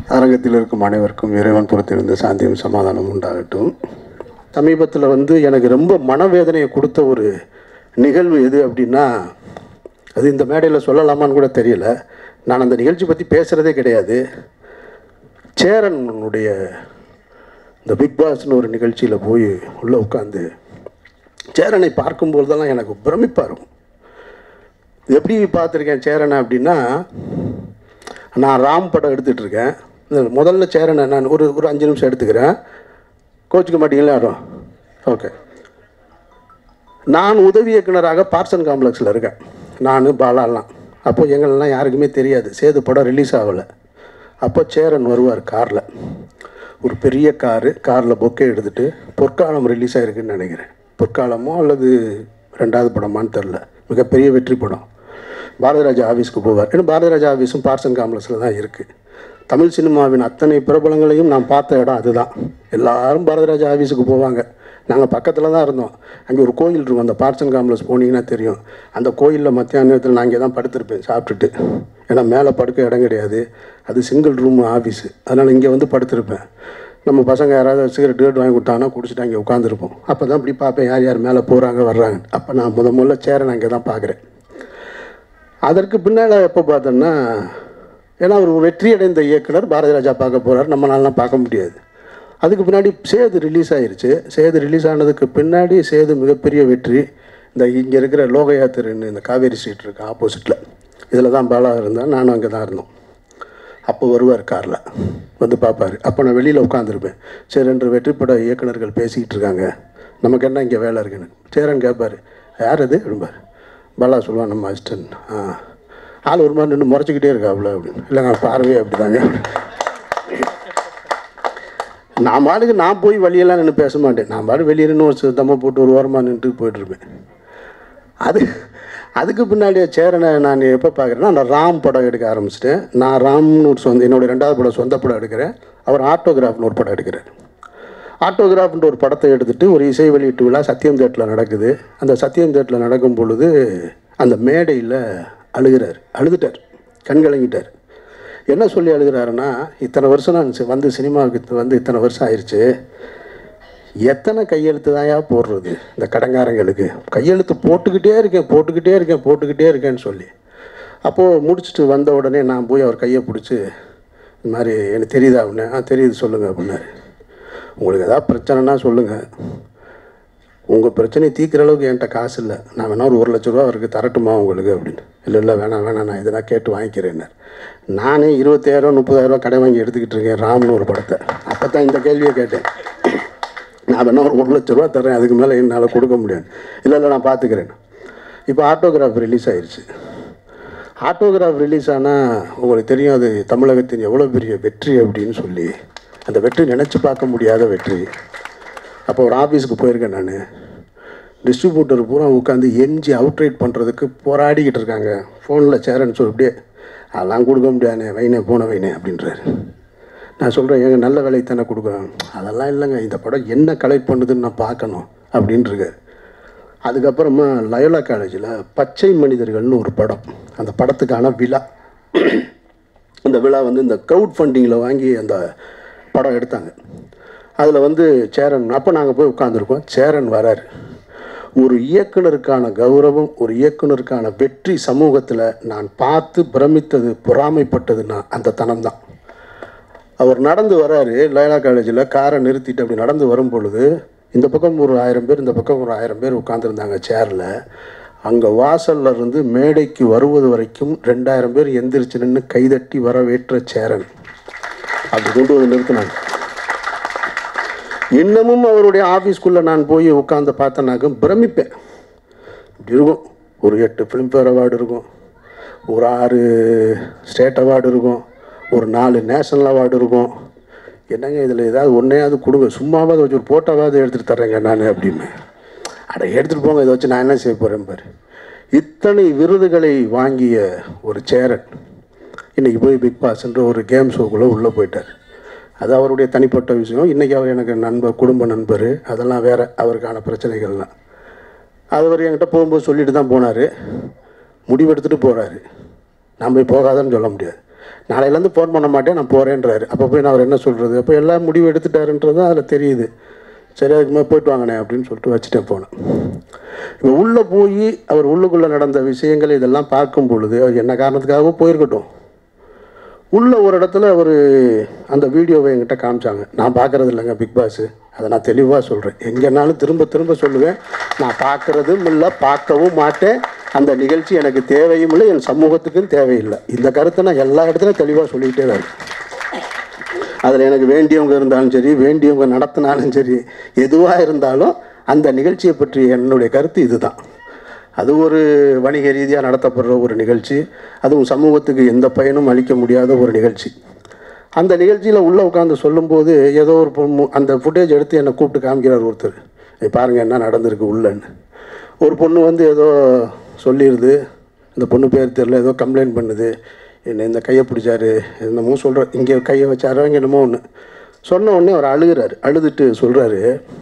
அரங்கத்தில் இருக்கும் அனைவருக்கும் இறைவன் புறத்திலிருந்து சாந்தியும் சமாதானம் உண்டாகட்டும் சமீபத்தில் வந்து எனக்கு ரொம்ப மனவேதனையை கொடுத்த ஒரு நிகழ்வு எது அப்படின்னா அது இந்த மேடையில் சொல்லலாமான்னு கூட தெரியல நான் அந்த நிகழ்ச்சி பற்றி பேசுகிறதே கிடையாது சேரனுடைய இந்த பிக் பாஸ்னு ஒரு நிகழ்ச்சியில் போய் உள்ளே உட்காந்து சேரனை பார்க்கும்போதெல்லாம் எனக்கு பிரமிப்பாக இருக்கும் எப்படி பார்த்துருக்கேன் சேரனை அப்படின்னா நான் ராம் படம் எடுத்துகிட்டு இருக்கேன் இந்த முதல்ல சேரனை நான் ஒரு ஒரு அஞ்சு நிமிஷம் எடுத்துக்கிறேன் கோச்சிக்க மாட்டீங்களா யாரும் ஓகே நான் உதவி இயக்குனராக பார்சன் காம்ப்ளெக்ஸில் இருக்கேன் நான் பாலாலாம் அப்போது எங்களெல்லாம் யாருக்குமே தெரியாது சேது படம் ரிலீஸ் ஆகலை அப்போ சேரன் வருவார் காரில் ஒரு பெரிய காரு காரில் பொக்கே எடுத்துகிட்டு பொற்காலம் ரிலீஸ் ஆகிருக்குன்னு நினைக்கிறேன் பொற்காலமோ அல்லது ரெண்டாவது படமான்னு தெரில மிகப்பெரிய வெற்றி படம் பாரதிராஜா ஆஃபீஸ்க்கு போவார் ஏன்னா பாரதிராஜா ஆஃபீஸும் பார்சன் காம்ப்ளெக்ஸில் தான் இருக்குது தமிழ் சினிமாவின் அத்தனை பிரபலங்களையும் நான் பார்த்த இடம் அதுதான் எல்லாரும் பாரதிராஜா ஆஃபீஸுக்கு போவாங்க நாங்கள் பக்கத்தில் தான் இருந்தோம் அங்கே ஒரு கோயில் இருக்கும் அந்த பார்சன் காம்ப்ளெக்ஸ் போனீங்கன்னா தெரியும் அந்த கோயிலில் மத்தியான நேரத்தில் நான் இங்கே தான் படுத்திருப்பேன் சாப்பிட்டுட்டு ஏன்னா மேலே படுக்க இடம் கிடையாது அது சிங்கிள் ரூம் ஆஃபீஸு அதனால் இங்கே வந்து படுத்திருப்பேன் நம்ம பசங்க யாராவது சிகரெட் கேட் வாங்கி கொடுத்தாங்கன்னா குடிச்சிட்டு அங்கே உட்காந்துருப்போம் அப்போ தான் இப்படி பார்ப்பேன் யார் யார் மேலே போகிறாங்க வர்றாங்க அப்போ நான் முத முதல்ல சேரை நான் இங்கே தான் பார்க்குறேன் அதற்கு பின்னால் எப்போ பார்த்தோன்னா ஏன்னா அவர் ஒரு வெற்றி அடைந்த இயக்குனர் பாரதி ராஜா பார்க்க போகிறார் நம்மளாலாம் பார்க்க முடியாது அதுக்கு பின்னாடி சேது ரிலீஸ் ஆயிருச்சு சேது ரிலீஸ் ஆனதுக்கு பின்னாடி சேது மிகப்பெரிய வெற்றி இந்த இங்கே இருக்கிற லோகயா தெருன்னு இந்த காவேரி ஸ்ட்ரீட் இருக்கு ஆப்போசிட்டில் இதில் தான் பாலா இருந்தேன் நானும் அங்கே தான் இருந்தோம் அப்போ வருவார் காரில் வந்து பார்ப்பார் அப்போ நான் வெளியில் உட்காந்துருப்பேன் சரி ரெண்டு வெற்றி பட இயக்குனர்கள் பேசிக்கிட்டு இருக்காங்க நமக்கு என்ன இங்கே வேலை இருக்குன்னு சேரன் கேட்பார் யார் அது அப்படிம்பார் பாலா சொல்லுவான் நம்ம அசிஸ்டன்ட் ஆ ஆள் ஒரு மாதிரி நின்று முறைச்சிக்கிட்டே இருக்காப்புல அப்படின்னு இல்லைங்க பார்வையே அப்படி தாங்க நான் பாட்டுக்கு நான் போய் வழியெல்லாம் நின்று பேச மாட்டேன் நான் பாட்டு வெளியே நின்று ஒரு தம்மை போட்டு ஒரு ஓரமாக நின்றுட்டு போயிட்டுருப்பேன் அது அதுக்கு பின்னாடியே சேரனை நான் எப்போ பார்க்குறேன்னா நான் ராம் படம் எடுக்க ஆரம்பிச்சிட்டேன் நான் ராம்னு ஒரு சொந்த என்னோட ரெண்டாவது படம் சொந்த படம் எடுக்கிறேன் அவர் ஆட்டோகிராஃப்னு ஒரு படம் எடுக்கிறார் ஆட்டோகிராஃப்ன்ற ஒரு படத்தை எடுத்துகிட்டு ஒரு இசை வெளியீட்டு விழா சத்தியம் தேட்டில் நடக்குது அந்த சத்தியம் தேட்டில் நடக்கும் பொழுது அந்த மேடையில் அழுகிறார் அழுதுட்டார் கண் கலங்கிட்டார் என்ன சொல்லி அழுகிறாருன்னா இத்தனை வருஷம் நான் சி- வந்து சினிமாவுக்கு வந்து இத்தனை வருஷம் ஆயிடுச்சு எத்தனை கையெழுத்து தான்யா போடுறது இந்த கடங்காரங்களுக்கு கையெழுத்து போட்டுக்கிட்டே இருக்கேன் போட்டுக்கிட்டே இருக்கேன் போட்டுக்கிட்டே இருக்கேன்னு சொல்லி அப்போது முடிச்சுட்டு வந்த உடனே நான் போய் அவர் கையை பிடிச்சி இந்த மாதிரி எனக்கு தெரியுதா அப்படின்னு ஆ தெரியுது சொல்லுங்கள் அப்படின்னாரு உங்களுக்கு எதாவது பிரச்சனைனா சொல்லுங்கள் உங்கள் பிரச்சனையை தீர்க்குற அளவுக்கு என்கிட்ட காசு இல்லை நான் வேணா ஒரு ஒரு லட்ச ரூபா அவருக்கு தரட்டுமா உங்களுக்கு அப்படின்னு இல்லை இல்லை வேணாம் வேணாம் நான் இதெல்லாம் கேட்டு வாங்கிக்கிறேன்னார் நானே இருபத்தாயிரம் முப்பதாயிரரூவா கடை வாங்கி எடுத்துக்கிட்டு இருக்கேன் ராம்னு ஒரு படத்தை அப்போ தான் இந்த கேள்வியை கேட்டேன் நான் வேணா ஒரு ஒரு லட்ச ரூபா தரேன் அதுக்கு மேலே என்னால் கொடுக்க முடியாது இல்லை இல்லை நான் பார்த்துக்கிறேன் இப்போ ஆட்டோகிராஃப் ரிலீஸ் ஆயிருச்சு ஆட்டோகிராஃப் ரிலீஸ் ஆனால் உங்களுக்கு தெரியும் அது தமிழகத்தின் எவ்வளோ பெரிய வெற்றி அப்படின்னு சொல்லி அந்த வெற்றி நினச்சி பார்க்க முடியாத வெற்றி அப்போ ஒரு ஆஃபீஸுக்கு போயிருக்கேன் நான் டிஸ்ட்ரிபியூட்டர் பூரா உட்காந்து எஞ்சி அவுட்ரைட் பண்ணுறதுக்கு போராடிக்கிட்டு இருக்காங்க ஃபோனில் சேரன்னு சொல்லி அப்படியே அதெல்லாம் கொடுக்க முடியாதுண்ணே வைனே போன வைனே அப்படின்றாரு நான் சொல்கிறேன் ஏங்க நல்ல வேலைக்கு தானே கொடுக்குறோம் அதெல்லாம் இல்லைங்க இந்த படம் என்ன கலெக்ட் பண்ணுதுன்னு நான் பார்க்கணும் அப்படின்ட்டு இருக்காரு அதுக்கப்புறமா லயோலா காலேஜில் பச்சை மனிதர்கள்னு ஒரு படம் அந்த படத்துக்கான விழா அந்த விழா வந்து இந்த க்ரௌட் ஃபண்டிங்கில் வாங்கி அந்த படம் எடுத்தாங்க அதில் வந்து சேரன் அப்போ நாங்கள் போய் உட்காந்துருக்கோம் சேரன் வராரு ஒரு இயக்குனருக்கான கௌரவம் ஒரு இயக்குனருக்கான வெற்றி சமூகத்தில் நான் பார்த்து பிரமித்தது பொறாமைப்பட்டதுன்னா அந்த தனம் தான் அவர் நடந்து வராரு லயலா காலேஜில் காரை நிறுத்திட்டு அப்படி நடந்து வரும் பொழுது இந்த பக்கம் ஒரு ஆயிரம் பேர் இந்த பக்கம் ஒரு ஆயிரம் பேர் உட்காந்துருந்தாங்க சேரில் அங்கே வாசல்ல இருந்து மேடைக்கு வருவது வரைக்கும் ரெண்டாயிரம் பேர் எந்திரிச்சு நின்று கைதட்டி வரவேற்ற சேரன் அப்படி கொண்டு வந்து நிறுத்தினாங்க இன்னமும் அவருடைய ஆஃபீஸ்க்குள்ளே நான் போய் உட்காந்து பார்த்தேனாக்க பிரமிப்பேன் இப்படி இருக்கும் ஒரு எட்டு ஃபிலிம்ஃபேர் அவார்டு இருக்கும் ஒரு ஆறு ஸ்டேட் அவார்டு இருக்கும் ஒரு நாலு நேஷனல் அவார்டு இருக்கும் என்னங்க இதில் ஏதாவது ஒன்றையாவது கொடுங்க சும்மாவது வச்சு ஒரு போட்டோவாவது எடுத்துகிட்டு தர்றேங்க நான் அப்படின்னு அட எடுத்துகிட்டு போங்க இதை வச்சு நான் என்ன செய்ய போகிறேன் பாரு இத்தனை விருதுகளை வாங்கிய ஒரு சேரன் இன்றைக்கி போய் பிக் பாஸ்ன்ற ஒரு கேம் ஷோக்குள்ளே உள்ளே போயிட்டார் அது அவருடைய தனிப்பட்ட விஷயம் இன்றைக்கி அவர் எனக்கு நண்பர் குடும்ப நண்பர் அதெல்லாம் வேறு அவருக்கான பிரச்சனைகள்லாம் அது அவர் என்கிட்ட போகும்போது சொல்லிட்டு தான் போனார் முடிவெடுத்துட்டு போகிறாரு நான் போய் போகாதன்னு சொல்ல முடியாது நாளையிலேருந்து ஃபோன் பண்ண மாட்டேன் நான் போகிறேன்றாரு அப்போ போய் நான் அவர் என்ன சொல்கிறது அப்போ எல்லாம் முடிவு எடுத்துட்டாருன்றது அதில் தெரியுது சரி அதுக்கு மேலே போயிட்டு வாங்கினே அப்படின்னு சொல்லிட்டு வச்சுட்டே போனேன் இப்போ உள்ளே போய் அவர் உள்ளுக்குள்ளே நடந்த விஷயங்கள் இதெல்லாம் பார்க்கும் பொழுது அவர் என்ன காரணத்துக்காகவோ போயிருக்கட்டும் உள்ள ஒரு இடத்துல ஒரு அந்த வீடியோவை என்கிட்ட காமிச்சாங்க நான் பார்க்கறது இல்லைங்க பிக் பாஸ் அதை நான் தெளிவாக சொல்கிறேன் எங்கேனாலும் திரும்ப திரும்ப சொல்லுவேன் நான் பார்க்கறதும் இல்லை பார்க்கவும் மாட்டேன் அந்த நிகழ்ச்சி எனக்கு தேவையும் இல்லை என் சமூகத்துக்கும் தேவையில்லை இந்த கருத்தை நான் எல்லா இடத்துலையும் தெளிவாக சொல்லிக்கிட்டே தான் இருக்கேன் அதில் எனக்கு வேண்டியவங்க இருந்தாலும் சரி வேண்டியவங்க நடத்தினாலும் சரி எதுவாக இருந்தாலும் அந்த நிகழ்ச்சியை பற்றி என்னுடைய கருத்து இதுதான் அது ஒரு வணிக ரீதியாக நடத்தப்படுற ஒரு நிகழ்ச்சி அதுவும் சமூகத்துக்கு எந்த பயனும் அளிக்க முடியாத ஒரு நிகழ்ச்சி அந்த நிகழ்ச்சியில் உள்ளே உட்காந்து சொல்லும்போது ஏதோ ஒரு பொண்ணு அந்த ஃபுட்டேஜ் எடுத்து என்னை கூப்பிட்டு காமிக்கிறார் ஒருத்தர் "இங்க பாருங்கள் என்ன நடந்திருக்கு உள்ளன்னு ஒரு பொண்ணு வந்து ஏதோ சொல்லிடுது இந்த பொண்ணு பேர் தெரில ஏதோ கம்ப்ளைண்ட் பண்ணுது என்ன இந்த கையை பிடிச்சாரு என்னமோ சொல்கிற இங்கே கையை வச்சாரோ இங்கே என்னமோ ஒன்று சொன்ன உடனே அவர் அழுகிறாரு அழுதுட்டு சொல்கிறாரு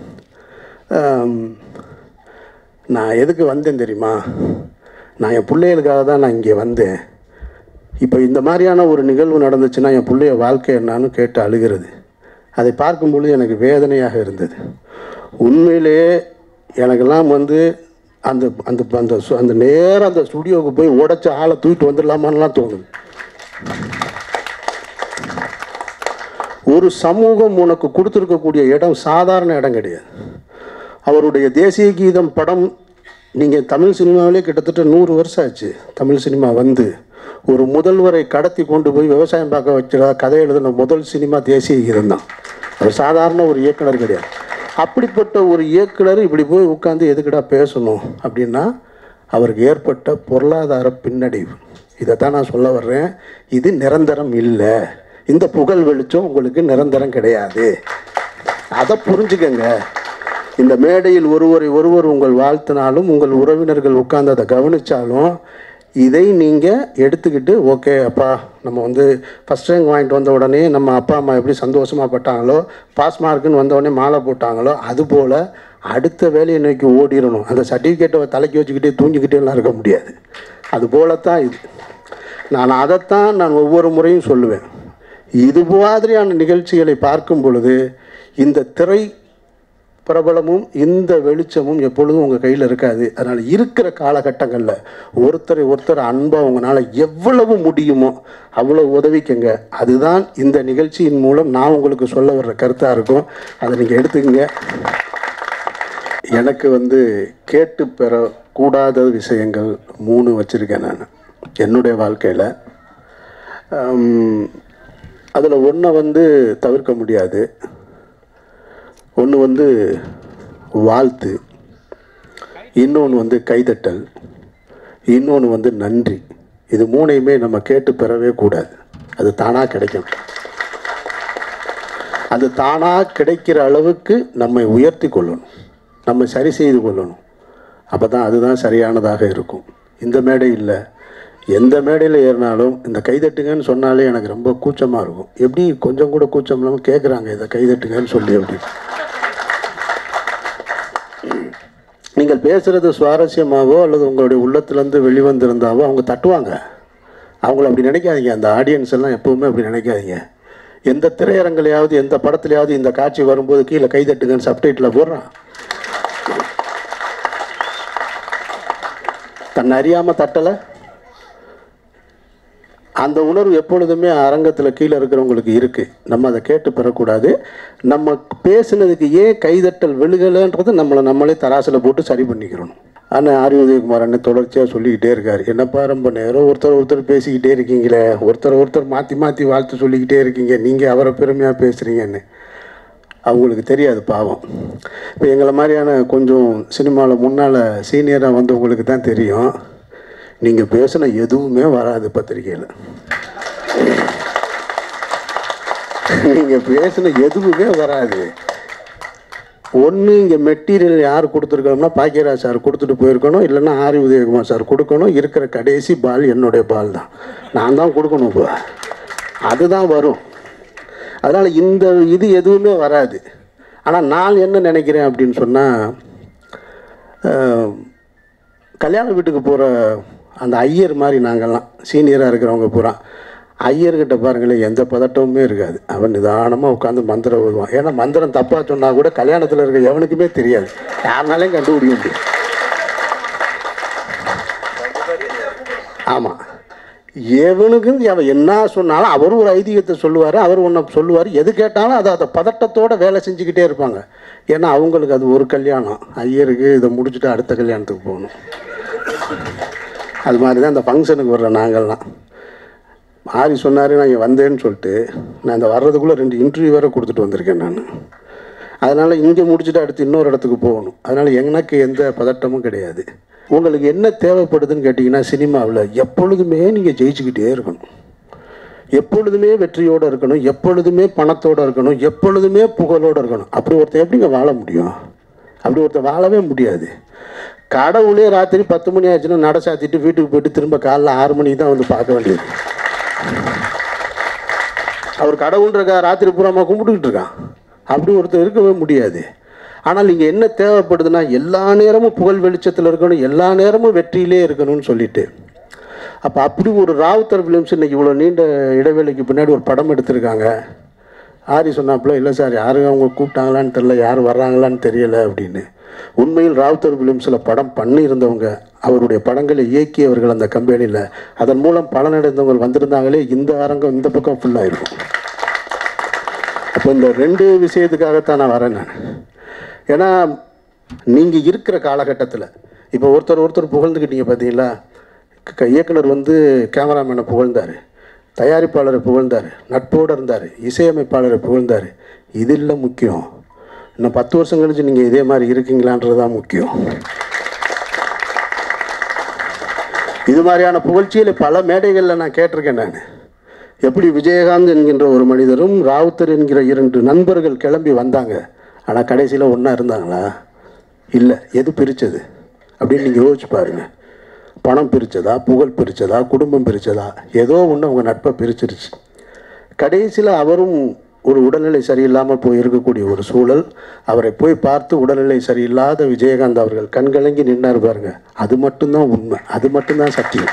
நான் எதுக்கு வந்தேன் தெரியுமா நான் என் பிள்ளைகளுக்காக தான் நான் இங்கே வந்தேன் இப்போ இந்த மாதிரியான ஒரு நிகழ்வு நடந்துச்சுன்னா என் பிள்ளைய வாழ்க்கை என்னான்னு கேட்டு அழுகிறது அதை பார்க்கும்பொழுது எனக்கு வேதனையாக இருந்தது உண்மையிலேயே எனக்கெல்லாம் வந்து அந்த அந்த அந்த சு- அந்த நேரம் அந்த ஸ்டுடியோவுக்கு போய் உடைச்ச ஆளை தூக்கிட்டு வந்துடலாமான்லாம் தோணுது ஒரு சமூகம் உனக்கு கொடுத்துருக்கக்கூடிய இடம் சாதாரண இடம் கிடையாது அவருடைய தேசிய கீதம் படம் நீங்கள் தமிழ் சினிமாவிலே கிட்டத்தட்ட நூறு வருஷம் ஆச்சு தமிழ் சினிமா வந்து ஒரு முதல்வரை கடத்தி கொண்டு போய் விவசாயம் பார்க்க வச்ச கதை எழுதின முதல் சினிமா தேசிய கீதம் தான் அவர் சாதாரண ஒரு இயக்குனர் கிடையாது அப்படிப்பட்ட ஒரு இயக்குனர் இப்படி போய் உட்காந்து எதுக்குடா பேசணும் அப்படின்னா அவருக்கு ஏற்பட்ட பொருளாதார பின்னடைவு இதைத்தான் நான் சொல்ல வர்றேன் இது நிரந்தரம் இல்லை இந்த புகழ் வெளிச்சம் உங்களுக்கு நிரந்தரம் கிடையாது அதை புரிஞ்சுக்கங்க இந்த மேடையில் ஒருவரை ஒருவர் உங்கள் வாழ்த்தினாலும் உங்கள் உறவினர்கள் உட்கார்ந்து அதை கவனித்தாலும் இதை நீங்கள் எடுத்துக்கிட்டு ஓகே அப்பா நம்ம வந்து ஃபஸ்ட் ரேங்க் வாங்கிட்டு வந்த உடனே நம்ம அப்பா அம்மா எப்படி சந்தோஷமாக பட்டாங்களோ பாஸ் மார்க்குன்னு வந்த உடனே மாலை போட்டாங்களோ அதுபோல் அடுத்த வேலையை நோக்கி ஓடிடணும் அந்த சர்டிஃபிகேட்டை தலைக்கு வச்சுக்கிட்டே தூங்கிக்கிட்டே எல்லாம் இருக்க முடியாது அது போலத்தான் இது நான் அதைத்தான் நான் ஒவ்வொரு முறையும் சொல்லுவேன் இது மாதிரியான நிகழ்ச்சிகளை பார்க்கும் பொழுது இந்த திரை பிரபலமும் இந்த வெளிச்சமும் எப்பொழுதும் உங்கள் கையில் இருக்காது அதனால் இருக்கிற காலகட்டங்களில் ஒருத்தரை ஒருத்தர் அன்பாக உங்களால் எவ்வளவு முடியுமோ அவ்வளவு உதவிக்கங்க அதுதான் இந்த நிகழ்ச்சியின் மூலம் நான் உங்களுக்கு சொல்ல வர்ற கருத்தாக இருக்கும் அதை நீங்கள் எடுத்துக்கங்க எனக்கு வந்து கேட்டு பெறக்கூடாத விஷயங்கள் மூணு வச்சுருக்கேன் நான் என்னுடைய வாழ்க்கையில் அதில் ஒன்றை வந்து தவிர்க்க முடியாது ஒன்று வந்து வாழ்த்து இன்னொன்று வந்து கைதட்டல் இன்னொன்று வந்து நன்றி இது மூணையுமே நம்ம கேட்டு பெறவே கூடாது அது தானாக கிடைக்கும் அது தானாக கிடைக்கிற அளவுக்கு நம்மை உயர்த்தி கொள்ளணும் நம்ம சரி செய்து கொள்ளணும் அப்போ தான் அதுதான் சரியானதாக இருக்கும் இந்த மேடை இல்லை எந்த மேடையில் ஏறினாலும் இந்த கைதட்டுங்கன்னு சொன்னாலே எனக்கு ரொம்ப கூச்சமாக இருக்கும் எப்படி கொஞ்சம் கூட கூச்சம் இல்லாமல் கேட்குறாங்க இதை கைதட்டுங்கன்னு சொல்லி அப்படி நீங்கள் பேசுகிறது சுவாரஸ்யமாவோ அல்லது உங்களுடைய உள்ளத்திலேருந்து வெளிவந்திருந்தாவோ அவங்க தட்டுவாங்க அவங்கள அப்படி நினைக்காதீங்க அந்த ஆடியன்ஸ் எல்லாம் எப்பவுமே அப்படி நினைக்காதீங்க எந்த திரையரங்குலையாவது எந்த படத்துலையாவது இந்த காட்சி வரும்போது கீழே கைதட்டுங்கன்னு சப்டைட்டில் போடுறான் தன்னை அறியாமல் தட்டலை அந்த உணர்வு எப்பொழுதுமே அரங்கத்தில் கீழே இருக்கிறவங்களுக்கு இருக்குது நம்ம அதை கேட்டு பெறக்கூடாது நம்ம பேசுனதுக்கு ஏன் கைதட்டல் விழுகலைன்றது நம்மளை நம்மளே தராசில் போட்டு சரி பண்ணிக்கிறணும் ஆனால் ஆரி உதயகுமார் அண்ணன் தொடர்ச்சியாக சொல்லிக்கிட்டே இருக்கார் என்னப்பா ரொம்ப நேரம் ஒருத்தர் ஒருத்தர் பேசிக்கிட்டே இருக்கீங்களே ஒருத்தர் ஒருத்தர் மாற்றி மாற்றி வாழ்த்து சொல்லிக்கிட்டே இருக்கீங்க நீங்கள் அவரை பெருமையாக பேசுகிறீங்கன்னு அவங்களுக்கு தெரியாது பாவம் இப்போ எங்களை மாதிரியான கொஞ்சம் சினிமாவில் முன்னால் சீனியராக வந்தவங்களுக்கு தான் தெரியும் நீங்கள் பேசின எதுவுமே வராது பத்திரிக்கையில் நீங்கள் பேசின எதுவுமே வராது ஒன்று இங்கே மெட்டீரியல் யார் கொடுத்துருக்கோம்னா பாக்கியராஜ் சார் கொடுத்துட்டு போயிருக்கணும் இல்லைன்னா ஆரி உதயகுமார் சார் கொடுக்கணும் இருக்கிற கடைசி பால் என்னுடைய பால் தான் நான் தான் கொடுக்கணும் இப்போ அதுதான் வரும் அதனால் இந்த இது எதுவுமே வராது ஆனால் நான் என்ன நினைக்கிறேன் அப்படின்னு சொன்னால் கல்யாண வீட்டுக்கு போகிற அந்த ஐயர் மாதிரி நாங்கள்லாம் சீனியராக இருக்கிறவங்க பூரா ஐயர்கிட்ட பாருங்களேன் எந்த பதட்டமுமே இருக்காது அவன் நிதானமாக உட்காந்து மந்திரம் ஓதுவான் ஏன்னா மந்திரம் தப்பாக சொன்னால் கூட கல்யாணத்தில் இருக்க எவனுக்குமே தெரியாது யாருனாலையும் கண்டுபிடிக்க முடியும் ஆமாம் எவனுக்கும் அவன் என்ன சொன்னாலும் அவரும் ஒரு ஐதீகத்தை சொல்லுவார் அவர் ஒன்று சொல்லுவார் எது கேட்டாலும் அதை அதை பதட்டத்தோட வேலை செஞ்சுக்கிட்டே இருப்பாங்க ஏன்னா அவங்களுக்கு அது ஒரு கல்யாணம் ஐயருக்கு இதை முடிச்சுட்டு அடுத்த கல்யாணத்துக்கு போகணும் அது மாதிரி தான் அந்த ஃபங்க்ஷனுக்கு வர்ற நாங்கள்லாம் மாறி சொன்னார் நான் இங்கே வந்தேன்னு சொல்லிட்டு நான் இந்த வர்றதுக்குள்ளே ரெண்டு இன்டர்வியூ வேறு கொடுத்துட்டு வந்திருக்கேன் நான் அதனால் இங்கே முடிச்சுட்டு அடுத்து இன்னொரு இடத்துக்கு போகணும் அதனால் எனக்கு எந்த பதட்டமும் கிடையாது உங்களுக்கு என்ன தேவைப்படுதுன்னு கேட்டிங்கன்னா சினிமாவில் எப்பொழுதுமே நீங்கள் ஜெயிச்சுக்கிட்டே இருக்கணும் எப்பொழுதுமே வெற்றியோடு இருக்கணும் எப்பொழுதுமே பணத்தோடு இருக்கணும் எப்பொழுதுமே புகழோடு இருக்கணும் அப்படி ஒருத்தன் எப்படிங்க வாழ முடியும் அப்படி ஒருத்தன் வாழவே முடியாது கடவுளே ராத்திரி பத்து மணி ஆச்சுன்னா நட சாத்திட்டு வீட்டுக்கு போயிட்டு திரும்ப காலைல ஆறு மணிக்கு தான் வந்து பார்க்க வேண்டியது அவர் கடவுள்ன்றக்கா ராத்திரி பூராமா கும்பிட்டுக்கிட்டு இருக்கான் அப்படி ஒருத்தர் இருக்கவே முடியாது ஆனால் இங்கே என்ன தேவைப்படுதுன்னா எல்லா நேரமும் புகழ் வெளிச்சத்தில் இருக்கணும் எல்லா நேரமும் வெற்றியிலே இருக்கணும்னு சொல்லிட்டு அப்போ அப்படி ஒரு ராவுத்தர் ஃபிலிம்ஸ் இன்னைக்கு இவ்வளோ நீண்ட இடைவேளைக்கு பின்னாடி ஒரு படம் எடுத்திருக்காங்க ஆரி சொன்னாப்புல இல்லை சார் யாரும் அவங்க கூப்பிட்டாங்களான்னு தெரில யார் வர்றாங்களான்னு தெரியலை அப்படின்னு உண்மையில் ராவுத்தர் ஃபிலிம்ஸில் படம் பண்ணியிருந்தவங்க அவருடைய படங்களை இயக்கியவர்கள் அந்த கம்பெனியில் அதன் மூலம் பலனடைந்தவங்க வந்திருந்தாங்களே இந்த அரங்கம் இந்த பக்கம் ஃபுல்லாக இருக்கும் அப்போ இந்த ரெண்டு விஷயத்துக்காகத்தான் நான் வரேன் நான் ஏன்னா நீங்கள் இருக்கிற காலகட்டத்தில் இப்போ ஒருத்தர் ஒருத்தர் புகழ்ந்துக்கிட்டீங்க பார்த்தீங்களா க- இயக்குனர் வந்து கேமராமேனை புகழ்ந்தார் தயாரிப்பாளரை புகழ்ந்தார் நட்போடு இருந்தார் இசையமைப்பாளரை புகழ்ந்தார் இது இல்லை முக்கியம் இன்னும் பத்து வருஷம் கழிச்சு நீங்கள் இதே மாதிரி இருக்கீங்களான்றது தான் முக்கியம் இது மாதிரியான புகழ்ச்சியில் பல மேடைகளில் நான் கேட்டிருக்கேன் நான் எப்படி விஜயகாந்த் என்கின்ற ஒரு மனிதரும் ராவுத்தர் என்கிற இரண்டு நண்பர்கள் கிளம்பி வந்தாங்க ஆனால் கடைசியில் ஒன்றா இருந்தாங்களா இல்லை எது பிரித்தது அப்படின்னு நீங்கள் யோசிச்சு பாருங்க பணம் பிரித்ததா புகழ் பிரித்ததா குடும்பம் பிரித்ததா ஏதோ ஒன்று அவங்க நட்பை பிரிச்சிருச்சு கடைசியில் அவரும் ஒரு உடல்நிலை சரியில்லாமல் போய் இருக்கக்கூடிய ஒரு சூழல் அவரை போய் பார்த்து உடல்நிலை சரியில்லாத விஜயகாந்த் அவர்கள் கண்கலங்கி நின்னார் பாருங்க அது மட்டும்தான் உண்மை அது மட்டும்தான் சத்தியம்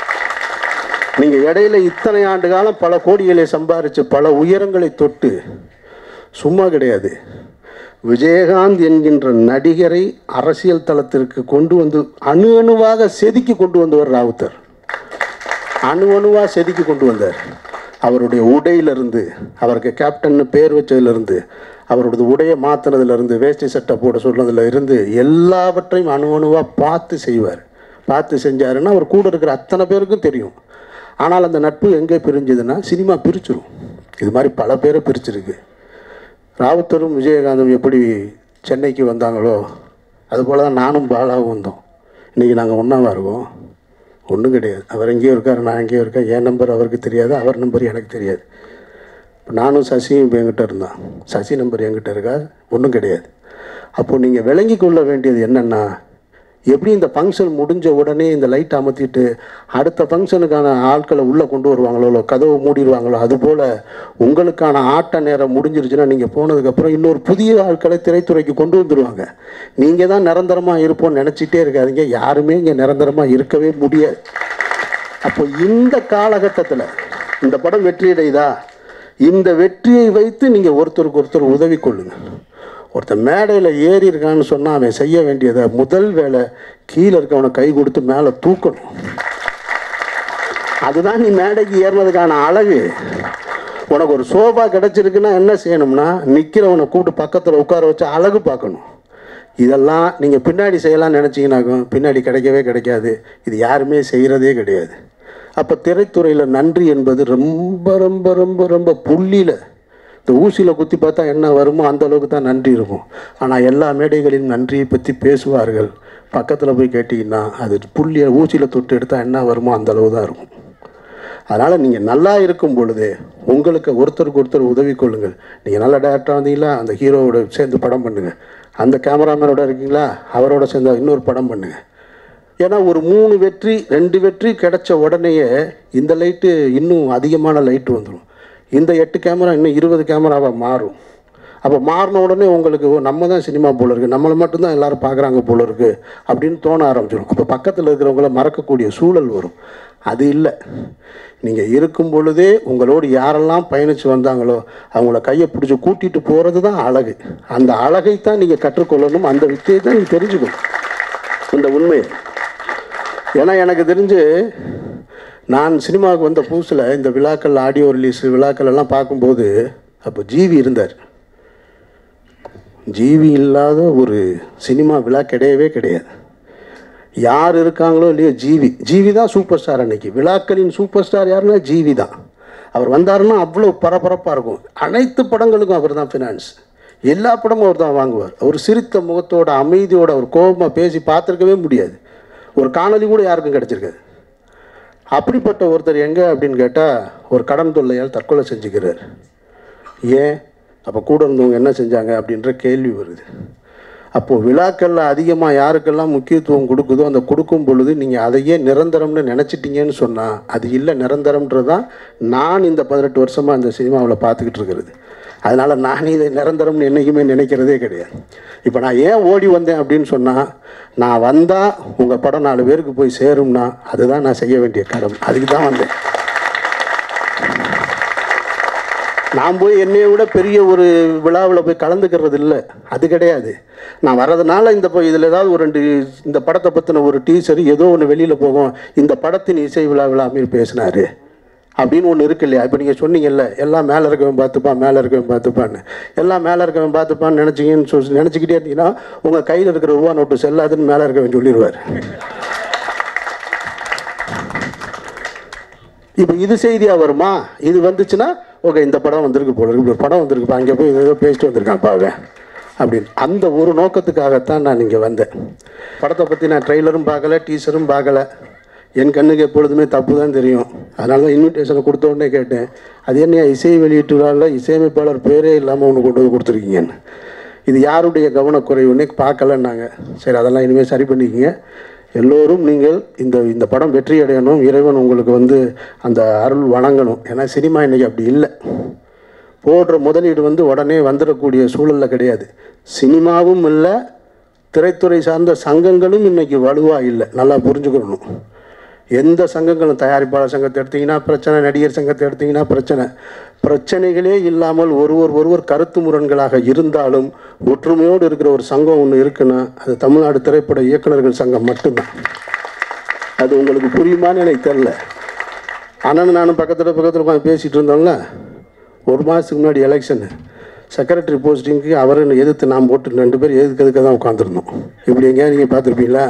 நீங்கள் இடையில இத்தனை ஆண்டு காலம் பல கோடிகளை சம்பாரித்து பல உயரங்களை தொட்டு சும்மா கிடையாது விஜயகாந்த் என்கின்ற நடிகரை அரசியல் தளத்திற்கு கொண்டு வந்து அணு அணுவாக செதுக்கி கொண்டு வந்தவர் ராவுத்தர் அணு அணுவாக செதுக்கி கொண்டு வந்தார் அவருடைய உடையிலிருந்து அவருக்கு கேப்டன்னு பேர் வச்சதுலேருந்து அவருடைய உடையை மாற்றினதுலேருந்து வேஷ்டி சட்டை போட சொன்னதுல இருந்து எல்லாவற்றையும் அணு அணுவாக பார்த்து செய்வார் பார்த்து செஞ்சாருன்னா அவர் கூட இருக்கிற அத்தனை பேருக்கும் தெரியும் ஆனால் அந்த நட்பு எங்கே பிரிஞ்சுதுன்னா சினிமா பிரிச்சிரும் இது மாதிரி பல பேரை பிரிச்சிருக்கு ராவுத்தரும் விஜயகாந்தும் எப்படி சென்னைக்கு வந்தாங்களோ அதுபோல் தான் நானும் பாலாவும் வந்தோம் இன்றைக்கி நாங்கள் ஒன்றாவா இருக்கோம் ஒன்றும் கிடையாது அவர் எங்கேயோ இருக்கார் நான் எங்கேயோ இருக்கேன் என் நம்பர் அவருக்கு தெரியாது அவர் நம்பர் எனக்கு தெரியாது இப்போ நானும் சசியும் இப்போ என்கிட்ட இருந்தான் சசி நம்பர் என்கிட்ட இருக்கா ஒன்றும் கிடையாது அப்போது நீங்கள் விளங்கி கொள்ள வேண்டியது என்னென்னா எப்படி இந்த ஃபங்க்ஷன் முடிஞ்ச உடனே இந்த லைட் அமர்த்திட்டு அடுத்த ஃபங்க்ஷனுக்கான ஆட்களை உள்ளே கொண்டு வருவாங்களோ இல்லை கதவை மூடிடுவாங்களோ அதுபோல் உங்களுக்கான ஆட்ட நேரம் முடிஞ்சிருச்சுன்னா நீங்கள் போனதுக்கப்புறம் இன்னொரு புதிய ஆட்களை திரைத்துறைக்கு கொண்டு வந்துடுவாங்க நீங்கள் தான் நிரந்தரமாக இருப்போம்னு நினச்சிட்டே இருக்காதீங்க யாருமே இங்கே நிரந்தரமாக இருக்கவே முடியாது அப்போ இந்த காலகட்டத்தில் இந்த படம் வெற்றியடைதா இந்த வெற்றியை வைத்து நீங்கள் ஒருத்தருக்கு ஒருத்தர் உதவி கொள்ளுங்க ஒருத்தன் மேடையில் ஏறி இருக்கான்னு சொன்னால் அவன் செய்ய வேண்டியதை முதல் வேலை கீழே இருக்கவனை கை கொடுத்து மேலே தூக்கணும் அதுதான் நீ மேடைக்கு ஏறினதுக்கான அழகு உனக்கு ஒரு சோஃபா கிடச்சிருக்குன்னா என்ன செய்யணும்னா நிற்கிறவனை கூப்பிட்டு பக்கத்தில் உட்கார வச்சு அழகு பார்க்கணும் இதெல்லாம் நீங்கள் பின்னாடி செய்யலாம்னு நினச்சிங்கனாக்கும் பின்னாடி கிடைக்கவே கிடைக்காது இது யாருமே செய்கிறதே கிடையாது அப்போ திரைத்துறையில் நன்றி என்பது ரொம்ப ரொம்ப ரொம்ப ரொம்ப புள்ளியில் இந்த ஊசியில் குத்தி பார்த்தா என்ன வருமோ அந்த அளவுக்கு தான் நன்றி இருக்கும் ஆனால் எல்லா மேடைகளிலும் நன்றியை பற்றி பேசுவார்கள் பக்கத்தில் போய் கேட்டிங்கன்னா அது புள்ளியை ஊசியில் தொட்டு எடுத்தால் என்ன வருமோ அந்த அளவு தான் இருக்கும் அதனால் நீங்கள் நல்லா இருக்கும் பொழுது உங்களுக்கு ஒருத்தருக்கு ஒருத்தர் உதவி கொள்ளுங்கள் நீங்கள் நல்ல டேரக்டராக வந்தீங்களா அந்த ஹீரோவோட சேர்ந்து படம் பண்ணுங்கள் அந்த கேமராமேனோட இருக்கீங்களா அவரோட சேர்ந்து இன்னொரு படம் பண்ணுங்கள் ஏன்னா ஒரு மூணு வெற்றி ரெண்டு வெற்றி கிடைச்ச உடனேயே இந்த லைட்டு இன்னும் அதிகமான லைட்டு வந்துடும் இந்த எட்டு கேமரா இன்னும் இருபது கேமராவாக மாறும் அப்போ மாறின உடனே உங்களுக்கு ஓ, நம்ம தான் சினிமா போல இருக்குது நம்மளை மட்டும்தான் எல்லாரும் பார்க்குறாங்க போல இருக்குது அப்படின்னு தோண ஆரம்பிச்சிடும் அப்போ பக்கத்தில் இருக்கிறவங்கள மறக்கக்கூடிய சூழல் வரும் அது இல்லை நீங்கள் இருக்கும் பொழுதே உங்களோடு யாரெல்லாம் பயணித்து வந்தாங்களோ அவங்கள கையை பிடிச்சி கூட்டிகிட்டு போகிறது தான் அழகு அந்த அழகை தான் நீங்கள் கற்றுக்கொள்ளணும் அந்த வித்தையை தான் நீங்கள் தெரிஞ்சுக்கணும் இந்த உண்மையை ஏன்னா எனக்கு தெரிஞ்சு நான் சினிமாவுக்கு வந்த புதுசில் இந்த விழாக்கள் ஆடியோ ரிலீஸ் விழாக்கள் எல்லாம் பார்க்கும்போது அப்போ ஜீவி இருந்தார் ஜீவி இல்லாத ஒரு சினிமா விழா கிடையவே கிடையாது யார் இருக்காங்களோ இல்லையோ ஜீவி ஜீவி தான் சூப்பர் ஸ்டார் அன்னைக்கு விழாக்களின் சூப்பர் ஸ்டார் யாருன்னா ஜீவி தான் அவர் வந்தாருன்னா அவ்வளோ பரபரப்பாக இருக்கும் அனைத்து படங்களுக்கும் அவர் தான் ஃபினான்ஸ் எல்லா படமும் அவர் தான் வாங்குவார் அவர் சிரித்த முகத்தோட அமைதியோட அவர் கோபமாக பேசி பார்த்துருக்கவே முடியாது ஒரு காணொளி கூட யாருக்கும் கிடச்சிருக்காது அப்படிப்பட்ட ஒருத்தர் எங்கே அப்படின்னு கேட்டால் ஒரு கடன் தொல்லையால் தற்கொலை செஞ்சுக்கிறார் ஏன் அப்போ கூட இருந்தவங்க என்ன செஞ்சாங்க அப்படின்ற கேள்வி வருது அப்போது விழாக்களில் அதிகமாக யாருக்கெல்லாம் முக்கியத்துவம் கொடுக்குதோ அந்த கொடுக்கும் பொழுது நீங்கள் அதையே நிரந்தரம்னு நினச்சிட்டீங்கன்னு சொன்னால் அது இல்லை நிரந்தரம்ன்றது தான் நான் இந்த பதினெட்டு வருஷமாக இந்த சினிமாவில் பார்த்துக்கிட்டு இருக்கிறது அதனால் நான் இதை நிரந்தரம்னு என்றைக்குமே நினைக்கிறதே கிடையாது இப்போ நான் ஏன் ஓடி வந்தேன் அப்படின்னு சொன்னால் நான் வந்தால் உங்கள் படம் நாலு பேருக்கு போய் சேரும்னா அதுதான் நான் செய்ய வேண்டிய கடமை அதுக்கு தான் வந்தேன் நான் போய் என்னைய விட பெரிய ஒரு விழாவில் போய் கலந்துக்கிறது இல்லை அது கிடையாது நான் வர்றதுனால இந்த இப்போ இதில் ஏதாவது ஒரு ரெண்டு இந்த படத்தை பற்றின ஒரு டீச்சர் ஏதோ ஒன்று வெளியில் போகும் இந்த படத்தின் இசை விழாவில் அமீர் பேசினார் அப்படின்னு ஒன்று இருக்கு இல்லையா இப்போ நீங்கள் சொன்னீங்கல்ல எல்லாம் மேலே இருக்கவன் பார்த்துப்பான் மேலே இருக்கவன் பார்த்துப்பான்னு எல்லாம் மேலே இருக்கவன் பார்த்துப்பான்னு நினச்சிங்கன்னு சொல்லி நினச்சிக்கிட்டே இருந்தீங்கன்னா உங்கள் கையில் இருக்கிற ரூபா நோட்டு செல்லாதுன்னு மேலே இருக்கவன் சொல்லிடுவார் இப்போ இது செய்தியாக வருமா இது வந்துச்சுன்னா ஓகே இந்த படம் வந்திருக்கு போல இருக்கு இப்படி ஒரு படம் வந்திருக்குப்பா அங்கே போய் ஏதோ பேசிட்டு வந்திருக்கான்ப்பா அவன் அப்படின்னு அந்த ஒரு நோக்கத்துக்காகத்தான் நான் இங்கே வந்தேன் படத்தை பற்றி நான் ட்ரெய்லரும் பார்க்கல டீசரும் பார்க்கல என் கண்ணுக்கு எப்பொழுதுமே தப்பு தான் தெரியும் அதனால தான் இன்விடேஷனை கொடுத்த உடனே கேட்டேன் அது என்ன இசை வெளியீட்டு விழாவில் இசையமைப்பாளர் பேரே இல்லாமல் ஒன்று கொண்டு வந்து கொடுத்துருக்கீங்கன்னு இது யாருடைய கவனக்குறைவுன்னே பார்க்கலன்னாங்க சரி அதெல்லாம் இனிமேல் சரி பண்ணிக்கங்க எல்லோரும் நீங்கள் இந்த இந்த படம் வெற்றி அடையணும் இறைவன் உங்களுக்கு வந்து அந்த அருள் வணங்கணும் ஏன்னா சினிமா இன்றைக்கி அப்படி இல்லை போடுற முதலீடு வந்து உடனே வந்துடக்கூடிய சூழலில் கிடையாது சினிமாவும் இல்லை திரைத்துறை சார்ந்த சங்கங்களும் இன்னைக்கு வலுவாக இல்லை நல்லா புரிஞ்சுக்கணும் எந்த சங்கங்களும் தயாரிப்பாளர் சங்கத்தை எடுத்தீங்கன்னா பிரச்சனை நடிகர் சங்கத்தை எடுத்தீங்கன்னா பிரச்சனை பிரச்சனைகளே இல்லாமல் ஒருவர் ஒருவர் கருத்து முரண்களாக இருந்தாலும் ஒற்றுமையோடு இருக்கிற ஒரு சங்கம் ஒன்று இருக்குன்னா அது தமிழ்நாடு திரைப்பட இயக்குனர்கள் சங்கம் மட்டும்தான் அது உங்களுக்கு புரியுமான்னு எனக்கு தெரில அண்ணன் நானும் பக்கத்தில் பக்கத்தில் உட்காந்து பேசிகிட்டு இருந்தோம்ல ஒரு மாதத்துக்கு முன்னாடி எலெக்ஷனு செக்ரட்டரி போஸ்டிங்க்கு அவரை எதிர்த்து நான் போட்டு ரெண்டு பேரும் எதுக்கு தான் உட்காந்துருந்தோம் இப்படி எங்கேயா நீங்கள் பார்த்துருப்பீங்களா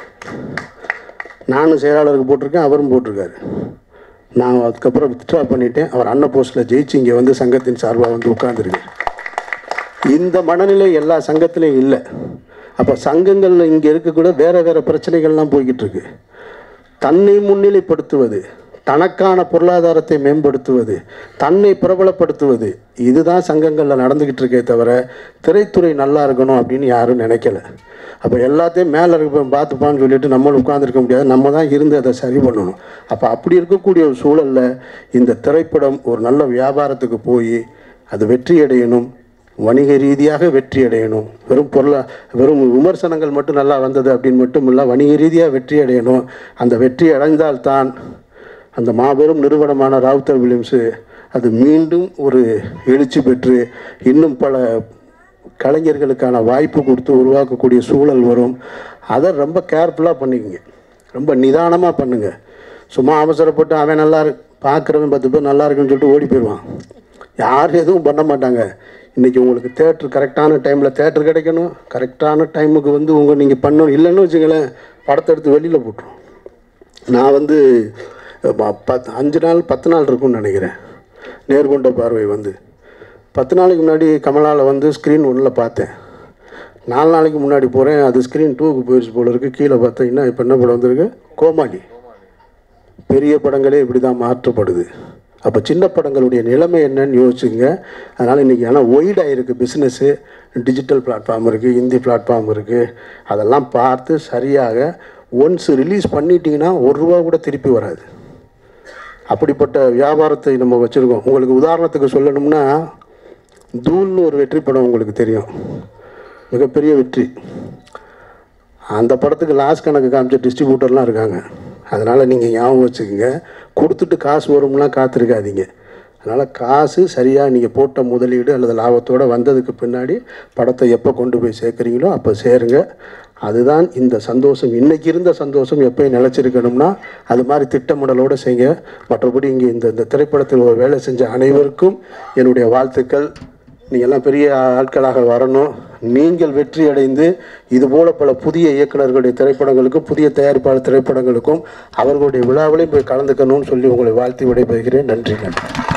நானும் செயலாளருக்கு போட்டிருக்கேன் அவரும் போட்டிருக்காரு நான் அதுக்கப்புறம் வித்ட்ரா பண்ணிட்டேன் அவர் அண்ணன் போஸ்ட்டில் ஜெயிச்சு இங்கே வந்து சங்கத்தின் சார்பாக வந்து உட்காந்துருக்கேன் இந்த மனநிலை எல்லா சங்கத்திலையும் இல்லை அப்போ சங்கங்களில் இங்கே இருக்கக்கூட வேறு வேறு பிரச்சனைகள்லாம் போய்கிட்டு இருக்கு தன்னை முன்னிலைப்படுத்துவது தனக்கான பொருளாதாரத்தை மேம்படுத்துவது தன்னை பிரபலப்படுத்துவது இதுதான் சங்கங்களில் நடந்துக்கிட்டு இருக்கே தவிர திரைத்துறை நல்லா இருக்கணும் அப்படின்னு யாரும் நினைக்கல அப்போ எல்லாத்தையும் மேலே இருக்க பார்த்துப்பான்னு சொல்லிட்டு நம்மளும் உட்காந்துருக்க முடியாது நம்ம தான் இருந்து அதை சரி பண்ணணும் அப்போ அப்படி இருக்கக்கூடிய ஒரு சூழலில் இந்த திரைப்படம் ஒரு நல்ல வியாபாரத்துக்கு போய் அது வெற்றி அடையணும் வணிக ரீதியாக வெற்றி அடையணும் வெறும் பொருளா வெறும் விமர்சனங்கள் மட்டும் நல்லா வந்தது அப்படின்னு மட்டும் இல்லை வணிக ரீதியாக வெற்றி அடையணும் அந்த வெற்றி அடைந்தால்தான் அந்த மாபெரும் நிறுவனமான ராவுத்தர் வில்லியம்ஸு அது மீண்டும் ஒரு எழுச்சி பெற்று இன்னும் பல கலைஞர்களுக்கான வாய்ப்பு கொடுத்து உருவாக்கக்கூடிய சூழல் வரும் அதை ரொம்ப கேர்ஃபுல்லாக பண்ணிக்கங்க ரொம்ப நிதானமாக பண்ணுங்க சும்மா அவசரப்பட்டு அவன் நல்லா இருக்கு பார்க்குறவன் பத்து பேர் நல்லா இருக்குன்னு சொல்லிட்டு ஓடி போயிடுவான் யாரும் எதுவும் பண்ண மாட்டாங்க இன்றைக்கி உங்களுக்கு தேட்ரு கரெக்டான டைமில் தேட்ரு கிடைக்கணும் கரெக்டான டைமுக்கு வந்து உங்கள் நீங்கள் பண்ணணும் இல்லைன்னு வச்சுங்களேன் படத்தை எடுத்து வெளியில் போட்டுரும் நான் வந்து ப- பத்து அஞ்சு நாள் பத்து நாள் இருக்கும்னு நினைக்கிறேன் நேர்கொண்ட பார்வை வந்து பத்து நாளைக்கு முன்னாடி கமலாவில் வந்து ஸ்க்ரீன் ஒன்றில் பார்த்தேன் நாலு நாளைக்கு முன்னாடி போகிறேன் அது ஸ்க்ரீன் டூக்கு போயிடுச்சு போல இருக்குது கீழே பார்த்தீங்கன்னா இப்போ என்ன படம் வந்திருக்கு கோமாளி பெரிய படங்களே இப்படி தான் மாற்றப்படுது அப்போ சின்ன படங்களுடைய நிலைமை என்னன்னு யோசிச்சுங்க அதனால் இன்றைக்கி ஆனால் ஒய்டாக இருக்குது பிஸ்னஸ்ஸு டிஜிட்டல் பிளாட்ஃபார்ம் இருக்குது ஹிந்தி பிளாட்ஃபார்ம் இருக்குது அதெல்லாம் பார்த்து சரியாக ஒன்ஸ் ரிலீஸ் பண்ணிட்டீங்கன்னா ஒரு ரூபா கூட திருப்பி வராது அப்படிப்பட்ட வியாபாரத்தை நம்ம வச்சுருக்கோம் உங்களுக்கு உதாரணத்துக்கு சொல்லணும்னா தூள்னு ஒரு வெற்றி படம் உங்களுக்கு தெரியும் மிகப்பெரிய வெற்றி அந்த படத்துக்கு லாஸ் கணக்கு காமிச்ச டிஸ்ட்ரிபியூட்டர்லாம் இருக்காங்க அதனால் நீங்கள் ஞாபகம் வச்சுக்கோங்க கொடுத்துட்டு காசு வரும்லாம் காத்திருக்காதீங்க அதனால் காசு சரியாக நீங்கள் போட்ட முதலீடு அல்லது லாபத்தோடு வந்ததுக்கு பின்னாடி படத்தை எப்போ கொண்டு போய் சேர்க்குறீங்களோ அப்போ சேருங்க அதுதான் இந்த சந்தோஷம் இன்னைக்கு இருந்த சந்தோஷம் எப்பயும் நிலச்சிருக்கணும்னா அது மாதிரி திட்டமிடலோடு செய்யுங்க மற்றபடி இங்கே இந்த இந்த திரைப்படத்தில் ஒரு வேலை செஞ்ச அனைவருக்கும் என்னுடைய வாழ்த்துக்கள் நீங்கள் எல்லாம் பெரிய ஆட்களாக வரணும் நீங்கள் வெற்றி அடைந்து இதுபோல பல புதிய இயக்குனர்களுடைய திரைப்படங்களுக்கும் புதிய தயாரிப்பாளர் திரைப்படங்களுக்கும் அவர்களுடைய விழாவிலையும் போய் கலந்துக்கணும்னு சொல்லி உங்களை வாழ்த்தி விடைபெறுகிறேன் நன்றி நன்றி